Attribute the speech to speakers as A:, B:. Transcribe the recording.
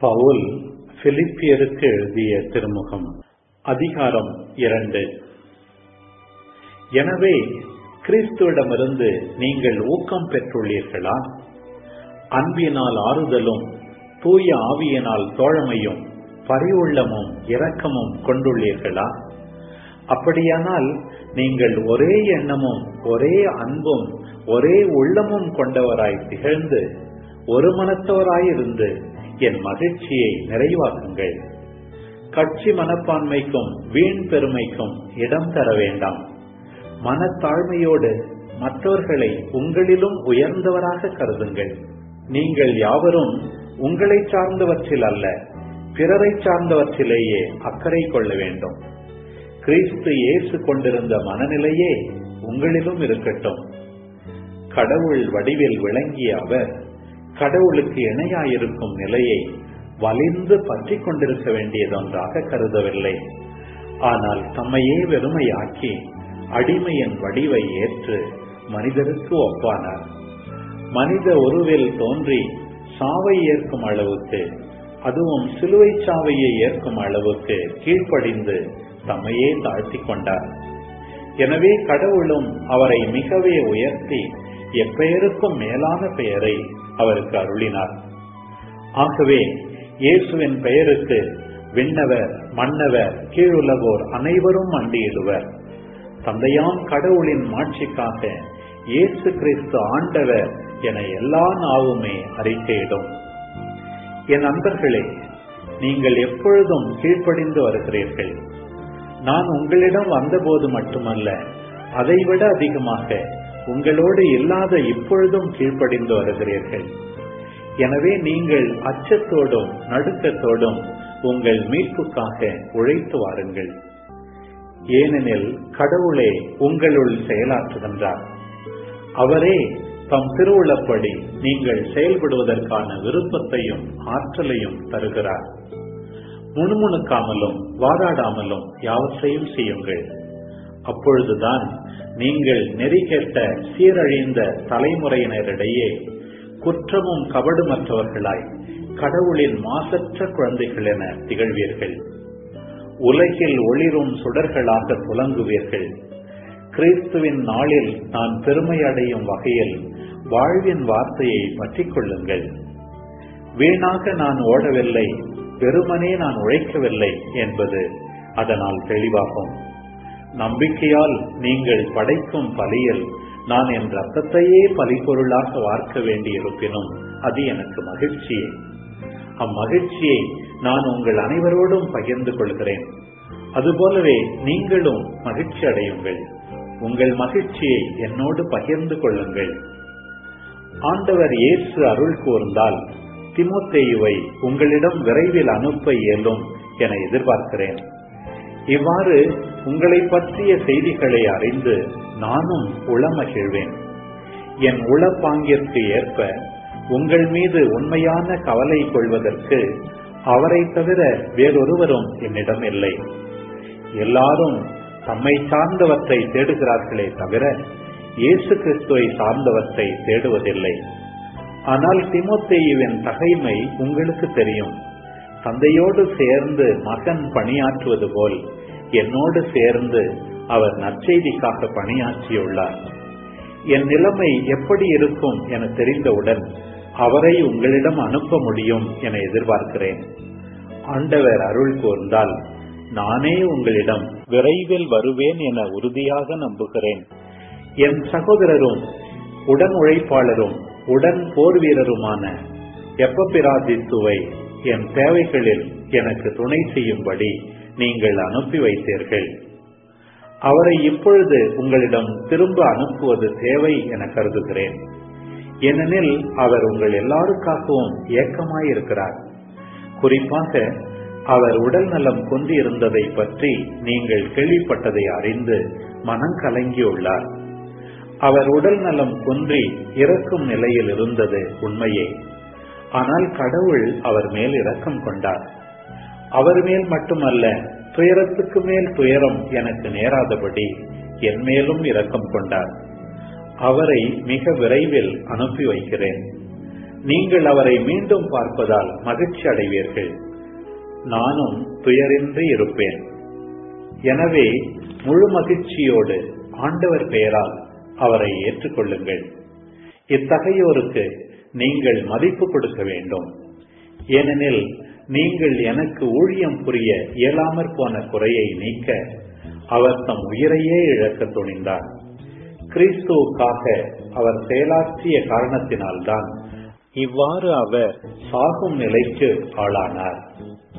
A: பவுல் பிலிப்பியருக்கு எழுதிய திருமுகம் அதிகாரம் இரண்டு எனவே கிறிஸ்துவிடமிருந்து நீங்கள் ஊக்கம் பெற்றுள்ளீர்களா அன்பினால் ஆறுதலும் தூய ஆவியினால் தோழமையும் பரிவுள்ளமும் இரக்கமும் கொண்டுள்ளீர்களா அப்படியானால் நீங்கள் ஒரே எண்ணமும் ஒரே அன்பும் ஒரே உள்ளமும் கொண்டவராய் திகழ்ந்து ஒரு மனத்தவராயிருந்து என் மகிழ்ச்சியை நிறைவாக்குங்கள் கட்சி மனப்பான்மைக்கும் வீண் பெருமைக்கும் இடம் தர வேண்டாம் மனத்தாழ்மையோடு மற்றவர்களை உங்களிலும் உயர்ந்தவராக கருதுங்கள் நீங்கள் யாவரும் உங்களை சார்ந்தவற்றில் அல்ல பிறரை சார்ந்தவற்றிலேயே அக்கறை கொள்ள வேண்டும் கிறிஸ்து இயேசு கொண்டிருந்த மனநிலையே உங்களிலும் இருக்கட்டும் கடவுள் வடிவில் விளங்கிய அவர் கடவுளுக்கு இணையாயிருக்கும் நிலையை வலிந்து பற்றி கொண்டிருக்க வேண்டியதொன்றாக கருதவில்லை ஆனால் தம்மையே வெறுமையாக்கி அடிமையின் வடிவை ஏற்று மனிதருக்கு ஒப்பானார் மனித உருவில் தோன்றி சாவை ஏற்கும் அளவுக்கு அதுவும் சிலுவை சாவையை ஏற்கும் அளவுக்கு கீழ்ப்படிந்து தம்மையே தாழ்த்தி கொண்டார் எனவே கடவுளும் அவரை மிகவே உயர்த்தி எப்பெயருக்கும் மேலான பெயரை அவருக்கு அருளினார் ஆகவே இயேசுவின் பெயருக்கு விண்ணவர் மன்னவர் கீழுலகோர் அனைவரும் அண்டியிடுவர் தந்தையாம் கடவுளின் மாட்சிக்காக இயேசு கிறிஸ்து ஆண்டவர் என எல்லா நாவுமே அறிக்கையிடும் என் நண்பர்களே நீங்கள் எப்பொழுதும் கீழ்ப்படிந்து வருகிறீர்கள் நான் உங்களிடம் வந்தபோது மட்டுமல்ல அதைவிட அதிகமாக உங்களோடு இல்லாத இப்பொழுதும் கீழ்ப்படிந்து வருகிறீர்கள் எனவே நீங்கள் அச்சத்தோடும் நடுக்கத்தோடும் உங்கள் மீட்புக்காக உழைத்து வாருங்கள் ஏனெனில் கடவுளே உங்களுள் செயலாற்றுகின்றார் அவரே தம் திருவுளப்படி நீங்கள் செயல்படுவதற்கான விருப்பத்தையும் ஆற்றலையும் தருகிறார் முணுமுணுக்காமலும் வாதாடாமலும் யாவற்றையும் செய்யுங்கள் அப்பொழுதுதான் நீங்கள் நெறிகெட்ட சீரழிந்த தலைமுறையினரிடையே குற்றமும் கபடுமற்றவர்களாய் கடவுளின் மாசற்ற குழந்தைகள் என திகழ்வீர்கள் உலகில் ஒளிரும் சுடர்களாக புலங்குவீர்கள் கிறிஸ்துவின் நாளில் நான் பெருமை அடையும் வகையில் வாழ்வின் வார்த்தையை பற்றிக் கொள்ளுங்கள் வீணாக நான் ஓடவில்லை வெறுமனே நான் உழைக்கவில்லை என்பது அதனால் தெளிவாகும் நம்பிக்கையால் நீங்கள் படைக்கும் பலியில் நான் என் ரத்தத்தையே பலிப்பொருளாக வார்க்க வேண்டியிருப்பினும் அது எனக்கு மகிழ்ச்சியே அம்மகிழ்ச்சியை நான் உங்கள் அனைவரோடும் பகிர்ந்து கொள்கிறேன் அதுபோலவே நீங்களும் மகிழ்ச்சி அடையுங்கள் உங்கள் மகிழ்ச்சியை என்னோடு பகிர்ந்து கொள்ளுங்கள் ஆண்டவர் இயேசு அருள் கூர்ந்தால் திமுத்தேயுவை உங்களிடம் விரைவில் அனுப்ப இயலும் என எதிர்பார்க்கிறேன் இவ்வாறு உங்களை பற்றிய செய்திகளை அறிந்து நானும் உளமகிழ்வேன் என் உளப்பாங்கிற்கு ஏற்ப உங்கள் மீது உண்மையான கவலை கொள்வதற்கு அவரை தவிர வேறொருவரும் என்னிடம் இல்லை எல்லாரும் தம்மை சார்ந்தவற்றை தேடுகிறார்களே தவிர இயேசு கிறிஸ்துவை சார்ந்தவற்றை தேடுவதில்லை ஆனால் திமுத்தேயுவின் தகைமை உங்களுக்கு தெரியும் தந்தையோடு சேர்ந்து மகன் பணியாற்றுவது போல் என்னோடு சேர்ந்து அவர் நற்செய்திக்காக பணியாற்றியுள்ளார் என் நிலைமை எப்படி இருக்கும் என தெரிந்தவுடன் அவரை உங்களிடம் அனுப்ப முடியும் என எதிர்பார்க்கிறேன் ஆண்டவர் அருள் கூர்ந்தால் நானே உங்களிடம் விரைவில் வருவேன் என உறுதியாக நம்புகிறேன் என் சகோதரரும் உடன் உழைப்பாளரும் உடன் போர் வீரருமான எப்பபிராதித்துவை என் தேவைகளில் எனக்கு துணை செய்யும்படி நீங்கள் அனுப்பி வைத்தீர்கள் அவரை இப்பொழுது உங்களிடம் திரும்ப அனுப்புவது தேவை என கருதுகிறேன் ஏனெனில் அவர் உங்கள் எல்லாருக்காகவும் ஏக்கமாயிருக்கிறார் குறிப்பாக அவர் உடல் நலம் கொண்டு இருந்ததை பற்றி நீங்கள் கேள்விப்பட்டதை அறிந்து மனம் கலங்கியுள்ளார் அவர் உடல் நலம் குன்றி இறக்கும் நிலையில் இருந்தது உண்மையே ஆனால் கடவுள் அவர் மேல் இரக்கம் கொண்டார் அவர் மேல் மட்டுமல்ல துயரத்துக்கு மேல் துயரம் எனக்கு நேராதபடி என் மேலும் இரக்கம் கொண்டார் அவரை மிக விரைவில் அனுப்பி வைக்கிறேன் நீங்கள் அவரை மீண்டும் பார்ப்பதால் மகிழ்ச்சி அடைவீர்கள் நானும் துயரின்றி இருப்பேன் எனவே முழு மகிழ்ச்சியோடு ஆண்டவர் பெயரால் அவரை ஏற்றுக்கொள்ளுங்கள் இத்தகையோருக்கு நீங்கள் மதிப்பு கொடுக்க வேண்டும் ஏனெனில் நீங்கள் எனக்கு ஊழியம் புரிய இயலாமற் போன குறையை நீக்க அவர் தம் உயிரையே இழக்க துணிந்தார் கிறிஸ்துவுக்காக அவர் செயலாற்றிய காரணத்தினால்தான் இவ்வாறு அவர் சாகும் நிலைக்கு ஆளானார்